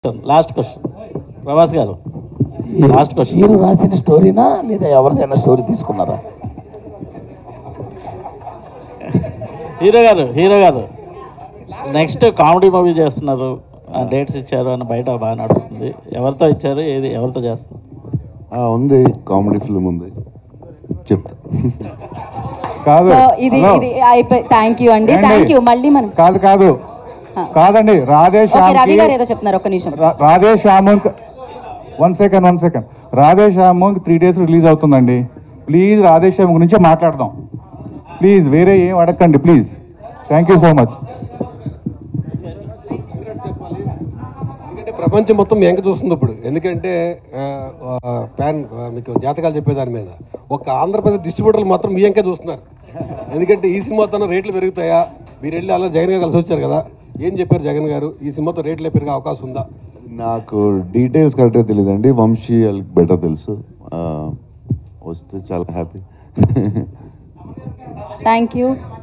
Last question Prabhas గారు last question మీరు రాసిన స్టోరీనా లేదా ఎవరిదైనా స్టోరీ తీసుకున్నారా హీరో గారు హీరో గారు నెక్స్ట్ కామెడీ మూవీ చేస్తున్నారు డేట్స్ ఇచ్చారు అని బయట బాగా నడుస్తుంది ఎవరితో ఇచ్చారు ఏది ఎవరితో చేస్తారు ఆ, ఉంది కామెడీ ఫిల్మ్ ఉంది చెప్తా కాదు సో ఇది హలో. ఇది అయిపోయి థ్యాంక్ యూ అండి ఏండి? థ్యాంక్ యూ మళ్ళీ మనం కాదు కాదు ఆ. కాదండి రాధే ఓకే రవి శ్యామ్కి గారు ఏదో చెప్తున్నారు ఒక్క నిమిషం రా- Radhe Shyam one second one second Radhe Shyam three days release అవుతుందండి ప్లీజ్ రాధే శ్యామ్ గురించి మాట్లాడదాం ప్లీజ్ వేరే ఏం అడగండి please thank you so much ఎందుకంటే ప్రపంచం మొత్తం మీ వెంక చూస్తుంది ఇప్పుడు ఎందుకంటే ఆ, ఆ, ప్యాన్ ఆ, మీకు జాతకాలు చెప్పేదాని మీద ఒక ఆంధ్రప్రదేశ్ డిస్ట్రిబ్యూటర్లు మాత్రం మీ వెంకే చూస్తున్నారు ఎందుకంటే ఈ సినిమాతో రేట్లు పెరుగుతాయా మీరు వెళ్ళి అలా జగన్ గారు కలిసి వచ్చారు కదా ఏం చెప్పారు జగన్ గారు ఈ సినిమాతో రేట్లు పెరిగే అవకాశం ఉందా నాకు డీటెయిల్స్ కరెక్ట్గా తెలియదండి వంశీ వాళ్ళకి బెటర్ తెలుసు ఆ, వస్తే చాలా హ్యాపీ థ్యాంక్ యూ